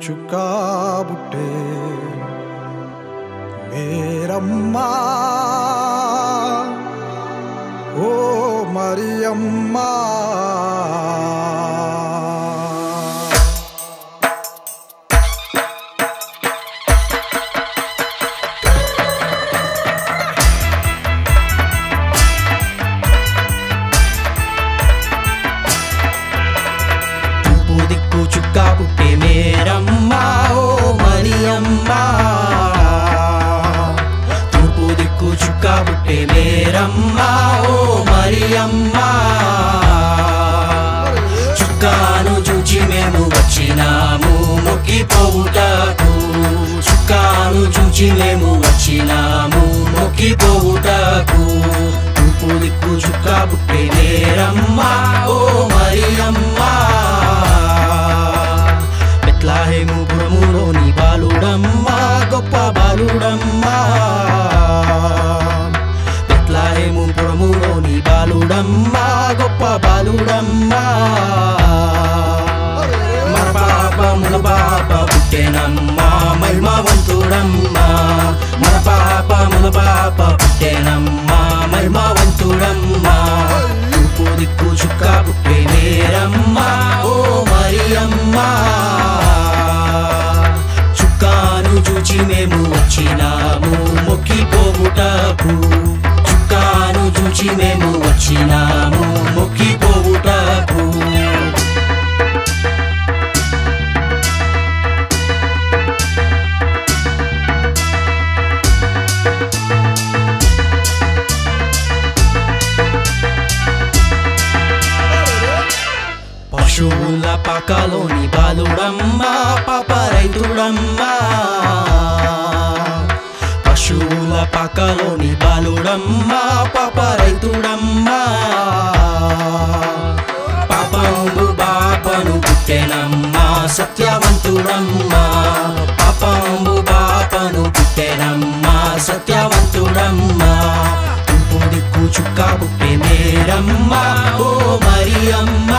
చుక్కా బుట్టే మేరమ్మా ఓ మరియమ్మా తూపు దిక్కు చుక్క పుట్టే మేరమ్మ ఓ మరియమ్మ తూర్పు దిక్కు చుక్క పుట్టే మేరమ్మ ఓ మరియమ్మ చుక్కాను చూచి మేము వచ్చినాము మొక్కిపోవుటకు చుక్కాను చూచి మేము వచ్చినాము మొక్కిపోవుటకు తూర్పు దిక్కు చుక్క పుట్టే మేరమ్మ ఓ మరియమ్మ బెత్లాహేము పురములోని బాలుడమ్మ గొప్ప బాలుడమ్మ బెత్లాహేము పురములోని బాలుడమ్మ గొప్ప బాలుడమ్మ మన పాప మన పాప పుట్టేనమ్మ మహిమవంతుడమ్మ మన పాప మన పాప పుట్టేనమ్మ మహిమవంతుడమ్మ తూర్పు దిక్కు చుక్క పుట్టే నేరమ్మ ఓ మరియమ్మ చుక్కాను చూచి మేము వచ్చినాము మొక్కిపోవుటకు చుక్కాను చూచి మేము వచ్చినాము మొక్కిపోవుటకు పశువుల పక్కలోని బాలుడమ్మ పాప రైతుడమ్మ పశువుల పక్కలోని బాలుడమ్మ పాప రైతుడమ్మ పాపము బాపను పుట్టెనమ్మ సత్యవంతుడమ్మ పాపము బాపను పుట్టెనమ్మ సత్యవంతుడమ్మ తూర్పు దిక్కు చుక్క పుట్టే మేరమ్మ ఓ మరియమ్మ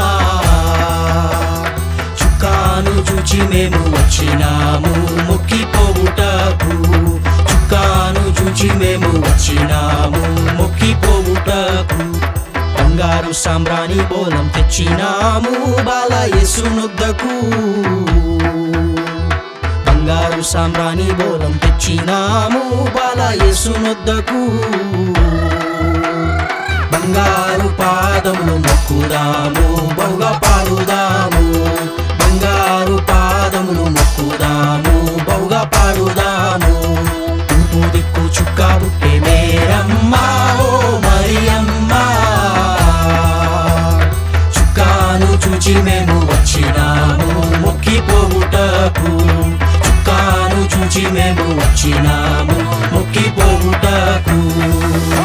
చుక్కాను చూచి మేము వచ్చినాము మొక్కిపోవుటకు చుక్కాను చూచి మేము వచ్చినాము మొక్కిపోవుటకు బంగారు సాంబ్రాణి బోలం తెచ్చినాము బాల యేసునొద్దకు బంగారు సాంబ్రాణి బోలం తెచ్చినాము బాల యేసునొద్దకు బంగారు పాదములు మొక్కుదాము బహుగా పాడుదాము బంగారు పాదములు మొక్కుదాము బహుగా పాడుదాము తూర్పు దిక్కు చుక్క పుట్టే మేరమ్మ ఓ మరియమ్మ చుక్కాను చూచి మేము వచ్చినాము మొక్కిపోవుటకు చుక్కాను చూచి మేము వచ్చినాము మొక్కిపోవుటకు